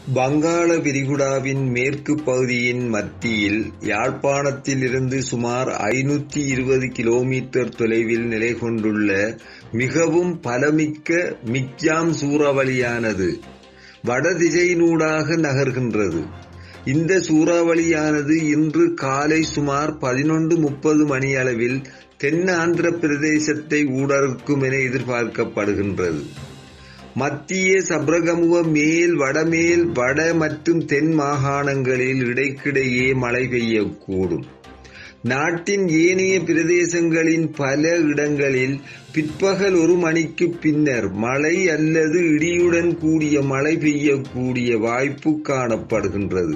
வங்காள விரிகுடாவின் மேற்குப் பகுதியின் மத்தியில் யாழ்ப்பாணத்திலிருந்து சுமார் ஐநூற்றி இருபது கிலோமீட்டர் தொலைவில் நிலைகொண்டுள்ள மிகவும் பலமிக்க மிக்ஜாம் சூறாவளியானது வடதிசையினூடாக நகர்கின்றது. இந்த சூறாவளியானது இன்று காலை சுமார் பதினொன்று முப்பது மணியளவில் தென் ஆந்திரப் பிரதேசத்தை ஊடறுக்கும் என எதிர்பார்க்கப்படுகின்றது. மத்திய சப்ரகமுவ மேல் வடமேல் வட மற்றும் தென் மாகாணங்களில் இடைக்கிடையே மழை பெய்யக்கூடும். நாட்டின் ஏனைய பிரதேசங்களின் பல இடங்களில் பிற்பகல் ஒரு மணிக்குப் பின்னர் மழை அல்லது இடியுடன் கூடிய மழை பெய்யக்கூடிய வாய்ப்பு காணப்படுகின்றது.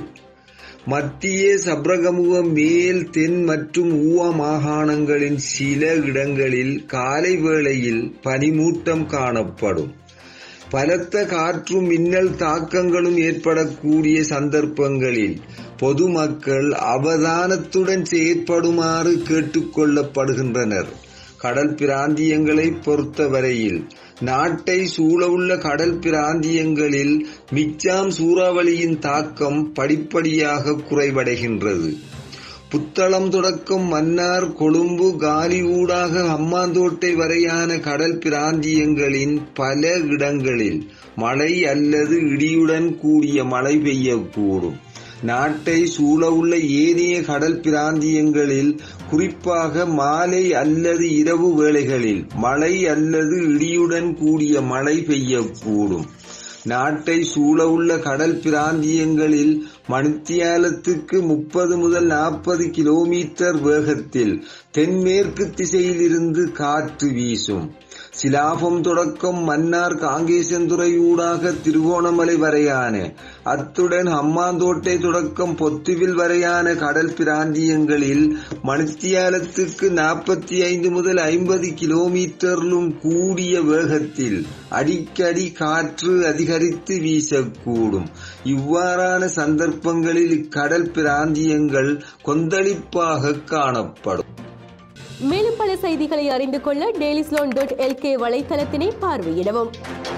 மத்திய சப்ரகமுவ மேல் தென் மற்றும் ஊவா மாகாணங்களின் சில இடங்களில் காலை வேளையில் பனிமூட்டம் காணப்படும். பலத்த காற்றும் மின்னல் தாக்கங்களும் ஏற்படக்கூடிய சந்தர்ப்பங்களில் பொதுமக்கள் அவதானத்துடன் செயற்படுமாறு கேட்டுக் கொள்ளப்படுகின்றனர். கடல் பிராந்தியங்களைப் பொறுத்தவரையில் நாட்டை சூழவுள்ள கடல் பிராந்தியங்களில் மிக்ஜாம் சூறாவளியின் தாக்கம் படிப்படியாக குறைவடைகின்றது. புத்தளம் தொடக்கம் மன்னார் கொழும்பு காலி ஊடாக ஹம்பாந்தோட்டை வரையான கடல் பிராந்தியங்களின் பல இடங்களில் மழை அல்லது இடியுடன் கூடிய மழை பெய்யக்கூடும். நாட்டை சூழவுள்ள ஏனைய கடல் பிராந்தியங்களில் குறிப்பாக மாலை அல்லது இரவு வேளைகளில் மழை அல்லது இடியுடன் கூடிய மழை பெய்யக்கூடும். நாட்டை சூழவுள்ள கடல் பிராந்தியங்களில் மணித்தியாலத்துக்கு முப்பது முதல் நாற்பது கிலோமீட்டர் வேகத்தில் தென்மேற்கு திசையிலிருந்து காற்று வீசும். சிலாபம் தொடக்கம் மன்னார் காங்கேசன்துறை ஊடாக திருகோணமலை வரையான அத்துடன் ஹம்பாந்தோட்டை தொடக்கம் பொத்துவில் வரையான கடல் பிராந்தியங்களில் மணித்தியாலத்துக்கு நாற்பத்தைந்து முதல் ஐம்பது கிலோமீட்டரிலும் கூடிய வேகத்தில் அடிக்கடி காற்று அதிகரித்து வீசக்கூடும். இவ்வாறான சந்தர்ப்பங்களில் இக்கடல் பிராந்தியங்கள் கொந்தளிப்பாக காணப்படும். மேலும் பல செய்திகளை அறிந்து கொள்ள டெய்லிஸ்லோன் டாட் எல்கே வலைத்தளத்தினை பார்வையிடவும்